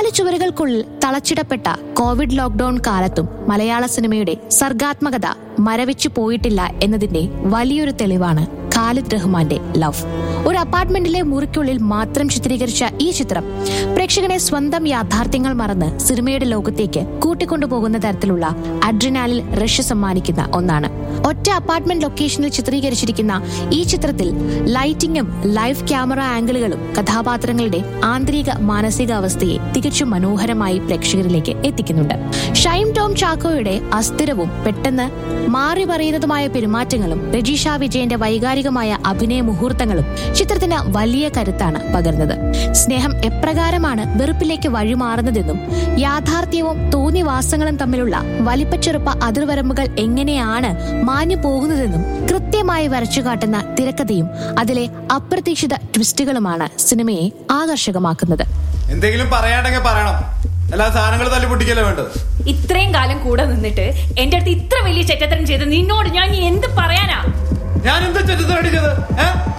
നാല് ചുവരുകൾക്കുള്ളിൽ തളച്ചിടപ്പെട്ട Covid lockdown കാലത്തും മലയാള സിനിമയുടെ സർഗാത്മകത മരവിച്ചു പോയിട്ടില്ല എന്നതിന്റെ വലിയൊരു തെളിവാണ് ഖാലിദ് റഹ്മാന്റെ ലവ് ഒരു അപ്പാർട്ട്മെന്റിലെ മുറിക്കുള്ളിൽ മാത്രം ചിത്രീകരിച്ച ഈ ചിത്രം പ്രേക്ഷകനെ സ്വന്തം യാഥാർത്ഥ്യങ്ങൾ മറന്ന് സിനിമയുടെ ലോകത്തേക്ക് കൂട്ടിക്കൊണ്ടുപോകുന്ന തരത്തിലുള്ള അഡ്രിനാലിൽ റഷ് സമ്മാനിക്കുന്ന ഒന്നാണ് ഒറ്റ അപ്പാർട്ട്മെന്റ് ലൊക്കേഷനിൽ ചിത്രീകരിച്ചിരിക്കുന്ന ഈ ചിത്രത്തിൽ ലൈറ്റിംഗും ലൈവ് ക്യാമറ ആംഗിളുകളും കഥാപാത്രങ്ങളുടെ ആന്തരിക മാനസികാവസ്ഥയെ തികച്ചും മനോഹരമായി പ്രേക്ഷകരിലേക്ക് എത്തിക്കുന്നുണ്ട് ഷൈം ടോം ചാക്കോയുടെ അസ്ഥിരവും പെട്ടെന്ന് മാറി പറയുന്നതുമായ പെരുമാറ്റങ്ങളും രജീഷ വിജയന്റെ വൈകാരികമായ അഭിനയ മുഹൂർത്തങ്ങളും ചിത്രത്തിന് വലിയ കരുത്താണ് പകർന്നത് സ്നേഹം എപ്രകാരമാണ് വെറുപ്പിലേക്ക് വഴിമാറുന്നതെന്നും യാഥാർത്ഥ്യവും തോന്നിവാസങ്ങളും തമ്മിലുള്ള വലിപ്പച്ചെറുപ്പ അതിർവരമ്പുകൾ എങ്ങനെയാണ് മാഞ്ഞു പോകുന്നതെന്നും കൃത്യമായി വരച്ചു കാട്ടുന്ന തിരക്കഥയും അതിലെ അപ്രതീക്ഷിത ട്വിസ്റ്റുകളുമാണ് സിനിമയെ ആകർഷകമാക്കുന്നത് എന്തെങ്കിലും പറയാണ്ടെങ്കിൽ പറയണം എല്ലാ സാധനങ്ങളും തല്ലി പൊട്ടിക്കല്ലേ വേണ്ടത് ഇത്രയും കാലം കൂടെ നിന്നിട്ട് എന്റെ അടുത്ത് ഇത്ര വലിയ ചെറ്റത്തരം ചെയ്ത് നിന്നോട് ഞാൻ ഇനി എന്ത് പറയാനാ ഞാൻ എന്താ ചെറുതടിച്ചത് ഏഹ്